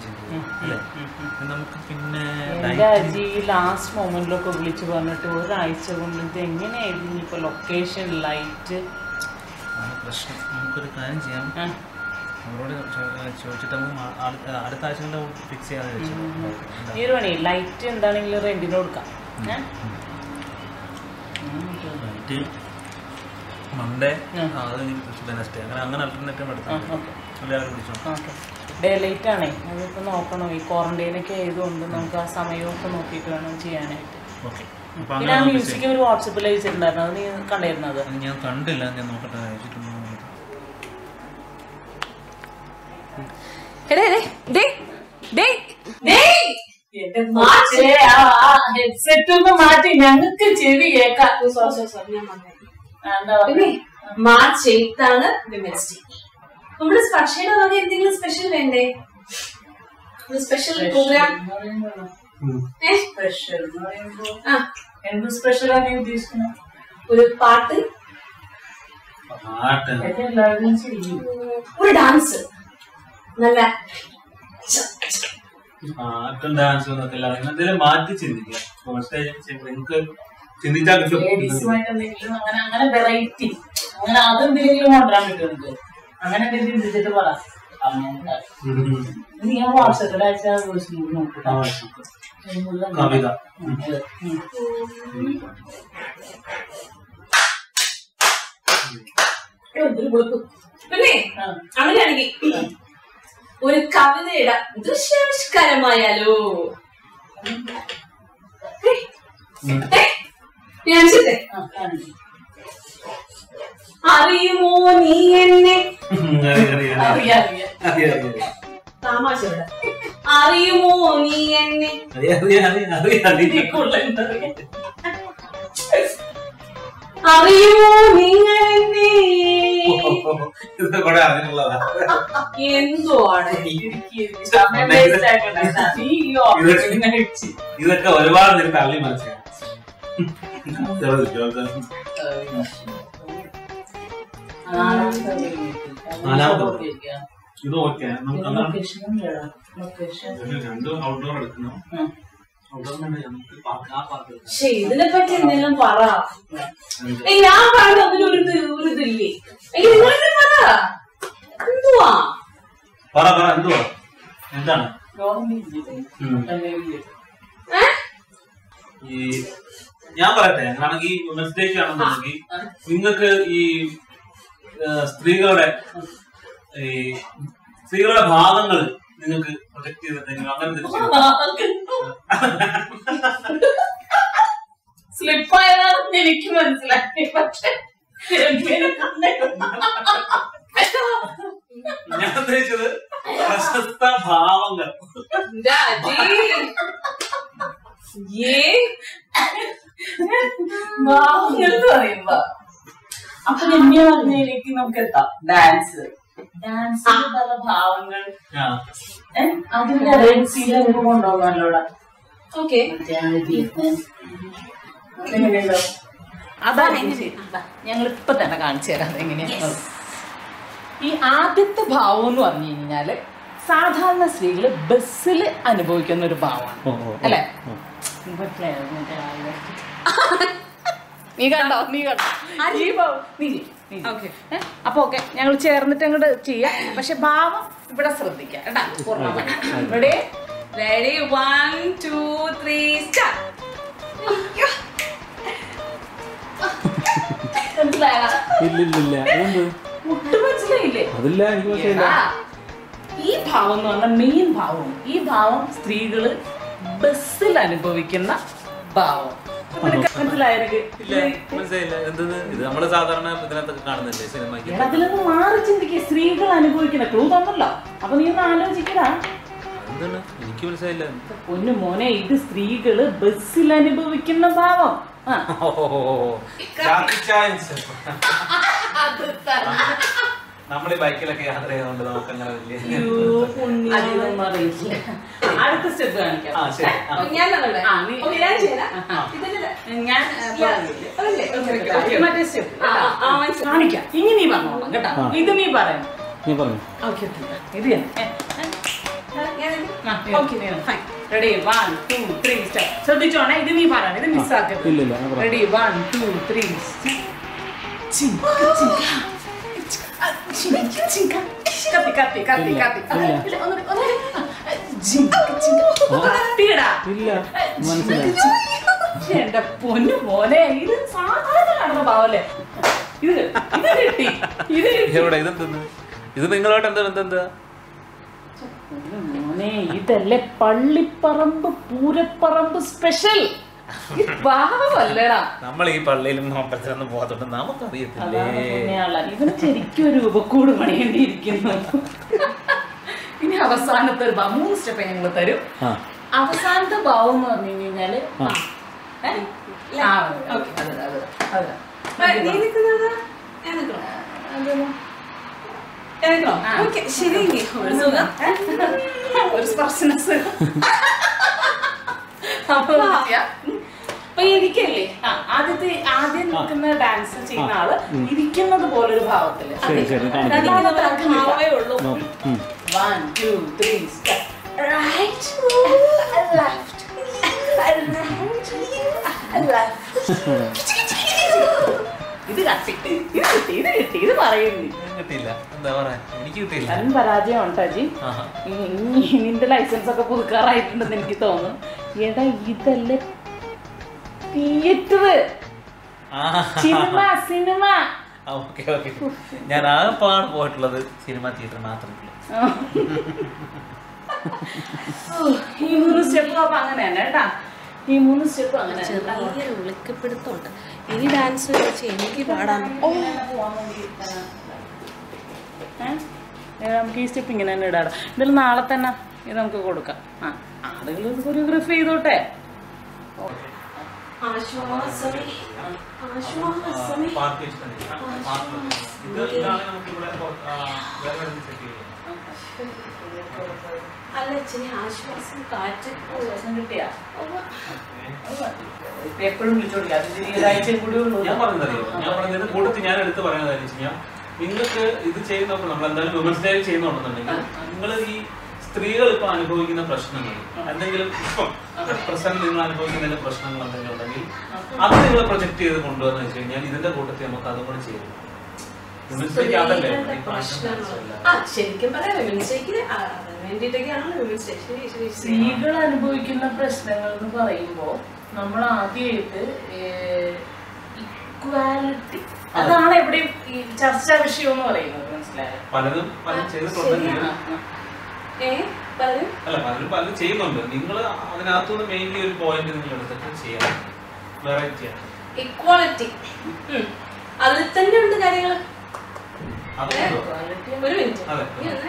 ചെയ്തത് അല്ലേ ഇത് നമുക്ക് പിന്നെ എന്റെ ഡയറ്റ് അജി ലാസ്റ്റ് മൊമെന്റിലൊക്കെ വിളിച്ചു പറഞ്ഞിട്ട് ഒരാഴ്ച കൊണ്ട് ഇത് എങ്ങനെയായിരുന്നു ഇനിയിപ്പോ ലൊക്കേഷൻ ലൈറ്റ് ആണ് പ്രശ്നം നമുക്കൊരു കാര്യം ചെയ്യാം അവരോട് ചോ- ചോദിച്ചിട്ട് നമുക്ക് മാ- അടുത്ത അടുത്ത ആഴ്ചകളിൽ ഫിക്സ് ചെയ്യാതെ വെച്ചു ഈ ഒരു പണി ലൈറ്റ് എന്താണെങ്കിലും റെന്റിന് കൊടുക്കാം ഏ? ഡയറ്റ് മൺഡേ ഉം. അത് വെനസ്ഡേ അങ്ങനെ അങ്ങനെ അൾട്ടർനേറ്റീവ് ആ, എടുക്കാം ഓക്കെ എല്ലാവരും പിടിച്ചോ ഓക്കെ ഡേ ലൈറ്റ് ആണേ അതിപ്പോ നോക്കണം ഈ ക്വാറന്റൈൻ ഒക്കെ ആയതുകൊണ്ട് നമുക്ക് ആ സമയമൊക്കെ നോക്കിയിട്ട് വേണം ചെയ്യാനായിട്ട് ഓക്കെ അപ്പോൾ പിന്നെ ആ അങ്ങനെ മ്യൂസിക് ഒരു വാട്സപ്പിൽ അയച്ചിട്ടുണ്ടായിരുന്നു അത് നീ കണ്ടായിരുന്നത് അത് ഞാൻ കണ്ടില്ല ഞാൻ നോക്കട്ടെ അയച്ചിട്ടുണ്ടോ എടേ എടേ ഡേ ഡേ ഹെഡ്സെറ്റ് ഒന്ന് മാറ്റി ഞങ്ങൾക്ക് ചെവി കേൾക്കാം ആ, എന്താ പിന്നെ പറഞ്ഞേ? മാർച്ച് എയ്ത്ത് ആണ് വിമൻസ് ഡേ നമ്മുടെ സ്പർശയുടെ വക എന്തെങ്കിലും സ്പെഷ്യൽ വേണ്ടേ ഒരു സ്പെഷ്യൽ പ്രോഗ്രാം സ്പെഷ്യൽ എന്ന് പറയുമ്പോ ആ എന്ത് സ്പെഷ്യലാണ് നീ ഉദ്ദേശിക്കുന്നത് ഒരു പാട്ട് പാട്ട് ഇതൊക്കെ എല്ലാവരും ചെയ്യും ഒരു ഡാൻസ് നല്ല പാട്ടും ഡാൻസും ഒന്നും ഇല്ല എന്തെങ്കിലും മാറ്റി ചിന്തിക്കുക സ്റ്റേജ് നിങ്ങൾക്ക് ചിന്തിച്ചാൽ കിട്ടും ലേഡീസുമായിട്ട് എന്തെങ്കിലും അങ്ങനെ അങ്ങനെ വെറൈറ്റി അങ്ങനെ അതെന്തെങ്കിലും കൊണ്ടുവരാൻ പറ്റും എനിക്ക് അങ്ങനെ എന്തെങ്കിലും ചിന്തിച്ചിട്ട് പറ അങ്ങനെ നീ ഞാൻ വാട്സപ്പിൽ അയച്ച വോയിസ് നോക്കുക ആ, കവിത പിന്നെ അങ്ങനെയാണെങ്കിൽ ഒരു കവിതയുടെ ദൃശ്യാവിഷ്കാരമായാലോ ഏ, ഞാൻ ചെയ്തേ അറിയുമോ നീ എന്നെ അറിയാം അറിയാം അറിയാം അറിയാം താമാശ ഇവിടെ. അറിയുമോ നീ എന്നെ അറിയാം അറിയാം അറിയാം അറിയാം അറിയാം അറിയുമോ നിങ്ങൾ എന്നെ ഇത് കൂടെ അറിഞ്ഞുള്ളതാ എന്തുവാണ് ഇതൊക്കെ ഒരുപാട് നേരം തള്ളി മനസ്സിലായി ഇത് ഓക്കെ നമുക്ക് അതാണ് രണ്ടും ഔട്ട്ഡോർ എടുക്കണം ഔട്ട്ഡോർ നമുക്ക് പാർക്ക് ആ പാർക്ക് പക്ഷെ ഇതിനെ പറ്റി എന്തെങ്കിലും പറ ഏയ് ഞാൻ പറഞ്ഞ അതിന് ഒരു ഇത് ഒരു ഇതില്ലേ ഏയ് നിങ്ങളെന്നെ പറ എന്തുവാ പറ പറ എന്തുവാ എന്താണ് ഏ? ഈ ഞാൻ പറയട്ടെ ആണെങ്കിൽ വുമൻസ് ഡേക്ക് ആണെന്നുണ്ടെങ്കിൽ നിങ്ങൾക്ക് ഈ ആ, സ്ത്രീകളുടെ ഈ സ്ത്രീകളുടെ ഭാഗങ്ങൾ നിങ്ങൾക്ക് പ്രൊജക്ട് ചെയ്തിട്ടെങ്കിലും അങ്ങനെ എന്തെങ്കിലും ചെയ്യോ? സ്ലിപ്പായതാണെന്ന് എനിക്ക് മനസ്സിലായി പക്ഷെ ഞാൻ ഉദ്ദേശിച്ചത് പ്രശസ്ത ഭാവങ്ങൾ ഡാഡി ഏ എന്ന് പറയുമ്പോ അപ്പൊ രമ്യ പറഞ്ഞതിലേക്ക് നമുക്ക് എത്താം ഡാൻസ് ഡാൻസ് പല ഭാവങ്ങൾ ആ. ഏ, അതിന്റെ റെഡ് സീലൊക്കെ കൊണ്ടുപോകാനല്ലോടാ ഓക്കെ അതാണ് ഞങ്ങൾ ഇപ്പൊ തന്നെ കാണിച്ചു തരാം എങ്ങനെയാണ് ഈ ആദ്യത്തെ ഭാവം എന്ന് പറഞ്ഞു കഴിഞ്ഞാല് സാധാരണ സ്ത്രീകള് ബസ്സിൽ അനുഭവിക്കുന്ന ഒരു ഭാവമാണ് ഓ, ഓ, ഓ. അല്ലെ നീ കണ്ടോ നീ കണ്ടോ ഈ ഭാവം നീ ചെയ്യ്, നീ ചെയ്യ്. ഓക്കെ ഏ? അപ്പൊ ഓക്കെ ഞങ്ങൾ ചേർന്നിട്ട് അങ്ങോട്ട് ചെയ്യാം പക്ഷെ ഭാവം ഇവിടെ ശ്രദ്ധിക്കാം കേട്ടാ പൂർണ്ണമായി ഇവിടെ ready one two three start മനസ്സിലായ ഇല്ലില്ലില്ല അതെന്ത് മുട്ട് മനസ്സിലായില്ലേ അതില്ല എനിക്ക് ആ, ഈ ഭാവം എന്ന് പറഞ്ഞാൽ മെയിൻ ഭാവം ഈ ഭാവം സ്ത്രീകള് ബസ്സിൽ അനുഭവിക്കുന്ന ഭാവം നിനക്ക് മനസ്സിലായോ നിനക്ക്? ഇല്ല മനസ്സിലായില്ല എന്തത് ഇത് നമ്മള് സാധാരണ ഇതിനകത്തൊക്കെ കാണുന്നില്ലേ സിനിമയ്ക്ക് എടാ, അതിലൊന്ന് മാറി ചിന്തിക്കുക സ്ത്രീകൾ അനുഭവിക്കുന്ന ക്ലൂ തന്നല്ലോ അപ്പൊ നീ ഒന്ന് ആലോചിക്കടാ എന്താണ് എനിക്ക് മനസ്സിലായില്ല പൊന്നു മോനെ ഇത് സ്ത്രീകള് ബസ്സിൽ അനുഭവിക്കുന്ന ഭാവം ആ. നമ്മുടെ ബൈക്കിലൊക്കെ യാത്ര ചെയ്യുന്നതുകൊണ്ട് നമുക്ക് അങ്ങനെ വലിയ അയ്യോ, പുണ്യം. അതൊന്നും അറിയില്ല. അടുത്ത സ്റ്റെപ്പ് കാണിക്കാം ആ ശരി ആ. ഞാൻ തന്നല്ലേ ആ, നീ- ഓക്കെ ഞാൻ ചെയ്യാം ആ. ഇതിന്റെ ഞാൻ അതല്ലേ ഓക്കെ ഓക്കെ ഓക്കെ മറ്റേ സ്റ്റെപ്പ് ആ, ആ, മനസ്സിലായി. കാണിക്കാം ഇനി നീ പറഞ്ഞോളാം കേട്ടോ ആ. ഇത് നീ പറയണം നീ പറഞ്ഞു ഓക്കെ ഇത് ഞാൻ ഏ, ഏ. ഞാൻ ready one two three step ശ്രദ്ധിച്ചോണേ ഇത് നീ പറയണം ഇത് മിസ്സാക്കരുത് ഇല്ല, ഇല്ല, ഞാൻ പറയാം. റെഡി വൺ ടു ത്രീ കത്തി കത്തി കത്തി ഇല്ല, കത്തി ഇല്ല. ഇല്ല, ഒന്നുകൂടി, ഒന്നുകൂടി. ജിങ്ക, ജിങ്ക. കത്തിയെടാ. ഇല്ല മനസ്സിലായി എന്റെ പൊന്നു മോനെ ഇത് സാധാരണ കാണുന്ന ഭാവല്ലേ ഇത് ഇത് കിട്ടി ഇത് കിട്ടി എവിടെ ഇതെന്തെന്ന് ഇത് നിങ്ങളോട്ട് എന്താ ബന്ധം എന്താ മോനെ ഇതല്ലേ പള്ളിപ്പറമ്പ് പൂരപ്പറമ്പ് സ്പെഷ്യൽ പാവല്ലടാ നമ്മൾ ഈ പള്ളിയിലും അമ്പലത്തിലൊന്നും പോകാത്തോണ്ട് നമുക്കറിയത്തില്ലേ അതാണ് പുണ്യാള. ഇവന് ശരിക്കും ഒരു ഉപക്കൂട് പണിയേണ്ടിയിരിക്കുന്നു ഇനി അവസാനത്തെ ഒരു ഭാവം മൂന്ന് സ്റ്റെപ്പ് ഞങ്ങൾ തരും ആ അവസാനത്തെ ഭാവം എന്ന് പറഞ്ഞു കഴിഞ്ഞാല് ആ. ഏ? ആ, ഓക്കേ. അത്, അത്, അത്. നീ നിൽക്കുന്നതാ ഞാൻ നിൽക്കണോ അതൊന്ന് ഞാൻ നിൽക്കണോ ആ. ഓക്കെ ശരി എങ്കി. ഒരു സുഖം ഒരു സ്പർശന സുഖം. അപ്പൊ നോക്കിയാ. അപ്പൊ ഇരിക്കല്ലേ ആ ആദ്യത്തെ ആദ്യം നിൽക്കുന്ന ഡാൻസ് ചെയ്യുന്ന ആള് ഇരിക്കുന്നത് പോലൊരു ഭാവത്തില് ശരി ശരി കാണിക്കാം ഇരിക്കുന്നത് അത്ര ഭാവമേ ഉള്ളൂ നോക്ക്. ഉം. One two three step Right, left, right, left. ഇത് കട്ടി ഇത് കിട്ടി ഇത് കിട്ടി ഇത് പറയുന്നു എനിക്ക് കിട്ടിയില്ല എന്താ പറയാ എനിക്ക് കിട്ടിയില്ല ഞാൻ പരാജയം ഉണ്ടോ ജി ആഹാ. ഇനി- ഇനി നിന്റെ ലൈസൻസ് ഒക്കെ പുതുക്കാറായിട്ടുണ്ടെന്ന് എനിക്ക് തോന്നുന്നു എടാ ഇതല്ലേ തിയേറ്റർ ആ സിനിമ സിനിമ ഓക്കെ ഓക്കെ ഞാൻ ആകെപ്പാട് പോയിട്ടുള്ളത് സിനിമ തിയേറ്റർ മാത്രമേ ഈ മൂന്ന് സ്റ്റെപ്പ് അപ്പൊ അങ്ങനെ തന്നെ കേട്ടാ ഈ മൂന്ന് സ്റ്റെപ്പ് അങ്ങനെ തന്നെ. ചെറിയൊരു വിളിക്കപ്പെടുത്തുണ്ട് ഇനി ഡാൻസ് വെച്ച് എനിക്ക് പാടാൻ ഓ ഏ? ഏ, നമുക്ക് ഈ സ്റ്റെപ്പ് ഇങ്ങനെ തന്നെ ഇടാം ഇതിൽ നാളെ തന്നെ ഇത് നമുക്ക് കൊടുക്കാം ആ ആളുകൾ കൊറിയോഗ്രാഫി ചെയ്തോട്ടെ ആശ്വാസമേ ആശ്വാസമേ പാർക്ക് വെച്ചിട്ടുണ്ട് പാർക്ക് ഇത് ഇതാണ് നമുക്ക് ഇവിടെ വേറെ എവിടെയും സെറ്റ് ചെയ്യുന്നത് അല്ല ഇച്ചിരി ആശ്വാസം കാറ്റ് ദിവസം കിട്ടിയാ ഇപ്പൊ എപ്പോഴും വിളിച്ചോണ്ടില്ല അത് ഇനി ഒരാഴ്ച കൂടി ഉള്ളൂ ഞാൻ പറഞ്ഞതറിയോ ഞാൻ പറഞ്ഞത് കൂട്ടത്തിൽ ഞാൻ എടുത്ത് പറയുന്നത് വെച്ച് കഴിഞ്ഞാൽ നിങ്ങൾക്ക് ഇത് ചെയ്യുന്നപ്പോൾ നമ്മൾ എന്തായാലും വിമൻസ് ഡേ ചെയ്യുന്നുണ്ടെന്നുണ്ടെങ്കിൽ നിങ്ങൾ ഈ സ്ത്രീകൾ ഇപ്പൊ അനുഭവിക്കുന്ന പ്രശ്നങ്ങൾ എന്തെങ്കിലും ഇപ്പം പ്രസന്റ് നിങ്ങൾ അനുഭവിക്കുന്ന എന്തെങ്കിലും പ്രശ്നങ്ങൾ എന്തെങ്കിലും ഉണ്ടെങ്കിൽ അത് നിങ്ങൾ പ്രൊജക്ട് ചെയ്ത് കൊണ്ടുവന്ന് വെച്ച് കഴിഞ്ഞാൽ ഇതിന്റെ കൂട്ടത്തിൽ നമുക്ക് അതും കൂടെ ചെയ്യും വിമൻസ് ഡേക്ക് അതല്ലേ സ്ത്രീകളുടെ ഈ fashion dance പ്രശ്നങ്ങൾ അല്ല. ആ ശരിക്കും പറയാം വിമൻസ് ഡേക്ക് അതിന് വേണ്ടിയിട്ടൊക്കെയാണ് വിമൻസ് ഡേ ശരി ശരി ശരി സ്ത്രീകൾ അനുഭവിക്കുന്ന പ്രശ്നങ്ങൾ എന്ന് പറയുമ്പോ നമ്മൾ ആദ്യമായിട്ട് ഇക്വാലിറ്റി അതാണ് എവിടെയും ഈ ചർച്ചാ വിഷയം എന്ന് പറയുന്നത് മനസ്സിലായോ പലരും പലരും ചെയ്തിട്ടുണ്ടെങ്കിലും ഏ പറയൂ അല്ല പലരും പലരും ചെയ്യുന്നുണ്ട് നിങ്ങൾ അതിനകത്തുനിന്ന് മെയിൻലി ഒരു പോയിന്റ് നിങ്ങൾ എടുത്തിട്ട് ചെയ്യാം വെറൈറ്റി ആണ് ഇക്വാളിറ്റി അതിൽ തന്നെ ഉണ്ട് കാര്യങ്ങൾ അതുകൊണ്ടോ ഒരു മിനിറ്റ് അതെ. നീ വന്നേ.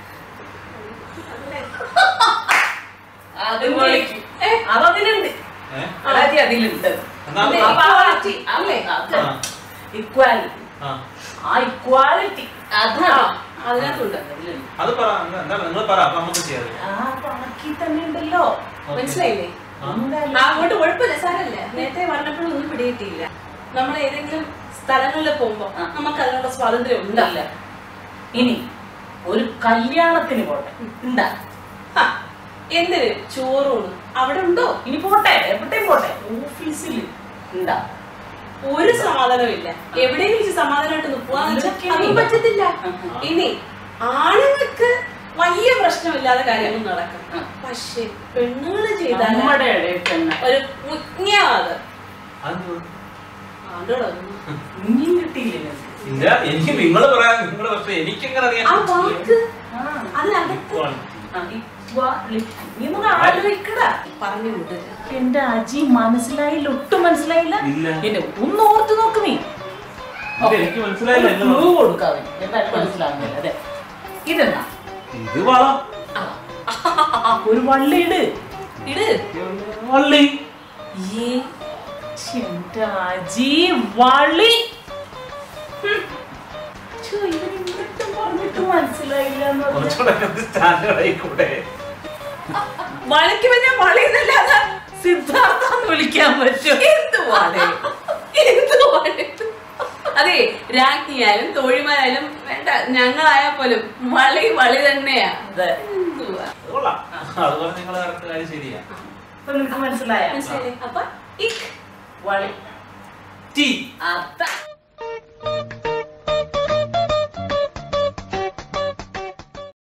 അതുപോലെ- ഏ? അതതിലുണ്ട് ഏഹ് അതായത് അതിലുണ്ട് എന്നാ അതെ, ആ- equality, അല്ലേ ആ ഇക്വാലിറ്റി ആ ആ ഇക്വാലിറ്റി ആ, അതാണ് അതിനകത്തുണ്ട് അതിലുണ്ട്. അത് പറ എന്താ- എന്താണ് നിങ്ങൾ പറ അപ്പൊ നമുക്ക് ചെയ്യാം ആ ബാക്കി തന്നെ ഉണ്ടല്ലോ Okay. മനസ്സിലായില്ലേ ആ. ആ, അങ്ങോട്ട് കുഴപ്പമില്ല സാരല്ല നേരത്തെ പറഞ്ഞപ്പോഴും ഒന്നും പിടിയിട്ടില്ല നമ്മൾ ഏതെങ്കിലും സ്ഥലങ്ങളിൽ പോകുമ്പോ ആ. നമുക്ക് അതിനുള്ള സ്വാതന്ത്ര്യം ഇല്ല ഉണ്ടല്ല ഇനി ഒരു കല്യാണത്തിന് പോട്ടെ ഉണ്ടാ എന്തിന് ചോറൂണ് അവിടെ ഉണ്ടോ ഇനി പോട്ടെ എവിടെയും പോട്ടെ ഓഫീസിൽ ഉണ്ടാ ഒരു സമാധാനവും ഇല്ല എവിടെയെങ്കിലും വെച്ച് സമാധാനമായിട്ട് നിൽക്കുവാന്ന് വെച്ചാൽ അതും പറ്റത്തില്ല ഇനി ആണുങ്ങൾക്ക് വലിയ പ്രശ്നമില്ലാതെ കാര്യങ്ങൾ നടക്കും ആ. പക്ഷെ പെണ്ണുങ്ങൾ ചെയ്താൽ നമ്മുടെ ഇടയിൽ തന്നെ ഒരു മുജ്ഞാത് അതെന്തുവാ? ആണ്ടോടോ ഇനിയും കിട്ടിയില്ലേ നിനക്ക്? ഇല്ല എനിക്ക് നിങ്ങൾ പറയാൻ നിങ്ങൾ പക്ഷെ എനിക്കെങ്ങനെ അറിയാൻ ആ വാക്ക് ആ, അതിനകത്ത് Equality. ആ, equality. നീ ഒന്ന് ആലോചിക്കടാ പറഞ്ഞു വിടരുത് എന്റെ അജി മനസ്സിലായില്ല ഒട്ടും മനസ്സിലായില്ല ഇല്ല. എന്നെ ഒന്ന് ഓർത്ത് നോക്ക് നീ ഇത് എനിക്ക് മനസ്സിലായില്ല ഒരു എന്താ clue കൊടുക്കാതെ എന്തായാലും മനസ്സിലാവുന്നില്ല അതെ ഇതെന്നാ ഇത് വളം ഒരു വള്ളിയിട് ഇട് വള്ളി ഈ എന്റെ അജി വള്ളി ഹും. ഛോ, ഇവന് എന്നിട്ടും പറഞ്ഞിട്ട് മനസ്സിലായില്ല എന്ന് പറഞ്ഞാ. കുറച്ചുകൂടെ സ്റ്റാൻഡേർഡ് ആയിക്കൂടെ വളയ്ക്ക് പിന്നെ വളയുന്നല്ലാതെ സിദ്ധാർത്ഥ എന്ന് വിളിക്കാൻ പറ്റും എന്ത് വള എന്ത് വള അതെ രാജ്ഞിയായാലും തോഴിമാരായാലും വേണ്ട ഞങ്ങളായാൽ പോലും വളി വളി തന്നെയാ അതെ എന്തുവാ അത് കൊള്ളാം അതുപോലെ നിങ്ങൾ കറക്റ്റ് കാര്യം ശരിയാ ഇപ്പൊ നിനക്ക് മനസ്സിലായ മനസ്സിലായില്ലേ അപ്പൊ ഇക് വളി ടീ അതാ